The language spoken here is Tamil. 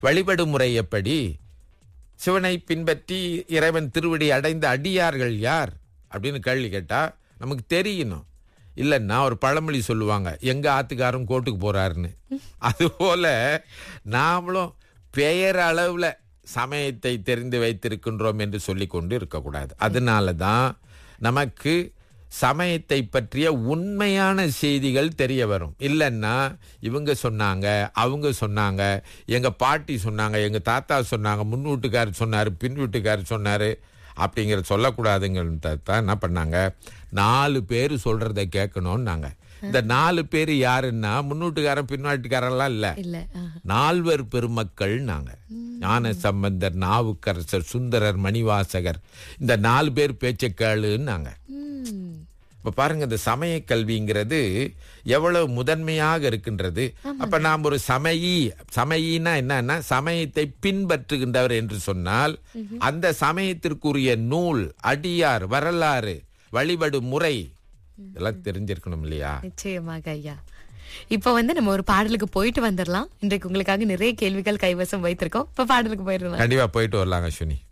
வழிபடும் முறை எப்படி சிவனை பின்பற்றி இறைவன் திருவடி அடைந்த அடியார்கள் யார் அப்படின்னு கேள்வி கேட்டா நமக்கு தெரியணும் இல்லைன்னா ஒரு பழமொழி சொல்லுவாங்க எங்க ஆத்துக்காரன் கோட்டுக்கு போறாருன்னு அதுபோல நாமளும் பெயர் அளவுல சமயத்தை தெரிந்து வைத்திருக்கின்றோம் என்று சொல்லிக் கொண்டு இருக்கக்கூடாது அதனால தான் நமக்கு சமயத்தை பற்றிய உண்மையான செய்திகள் தெரிய வரும் இல்லைன்னா இவங்க சொன்னாங்க அவங்க சொன்னாங்க எங்க பாட்டி சொன்னாங்க எங்க தாத்தா சொன்னாங்க முன் வீட்டுக்காரர் சொன்னாரு பின் வீட்டுக்காரர் சொன்னாரு அப்படிங்கிற சொல்லக்கூடாதுங்கிறத தான் என்ன பண்ணாங்க நாலு பேர் சொல்றதை கேட்கணும்னாங்க இந்த நாலு பேர் யாருன்னா முன்னூட்டுக்காரன் பின்வாட்டுக்காரெல்லாம் இல்ல இல்ல ஆஹா. நால்வர் பெருமக்கள் நாங்க ஞான சம்பந்தர் நாவுக்கரசர் சுந்தரர் மணிவாசகர் இந்த நாலு பேர் பேச்சை கேளுன்னாங்க ம். இப்ப பாருங்க இந்த சமய கல்விங்கிறது எவ்வளவு முதன்மையாக இருக்கின்றது அப்ப நாம் ஒரு சமயி சமயினா என்னன்னா சமயத்தை பின்பற்றுகின்றவர் என்று சொன்னால் அந்த சமயத்திற்குரிய நூல் அடியார் வரலாறு வழிபடு முறை இதெல்லாம் தெரிஞ்சிருக்கணும் இல்லையா நிச்சயமாக ஐயா இப்ப வந்து நம்ம ஒரு பாடலுக்கு போயிட்டு வந்துடலாம் இன்றைக்கு உங்களுக்காக நிறைய கேள்விகள் கைவசம் வைத்திருக்கோம் இப்ப பாடலுக்கு போயிடலாம் கண்டிப்பா போயிட்டு வரலாங்க அஸ்வினி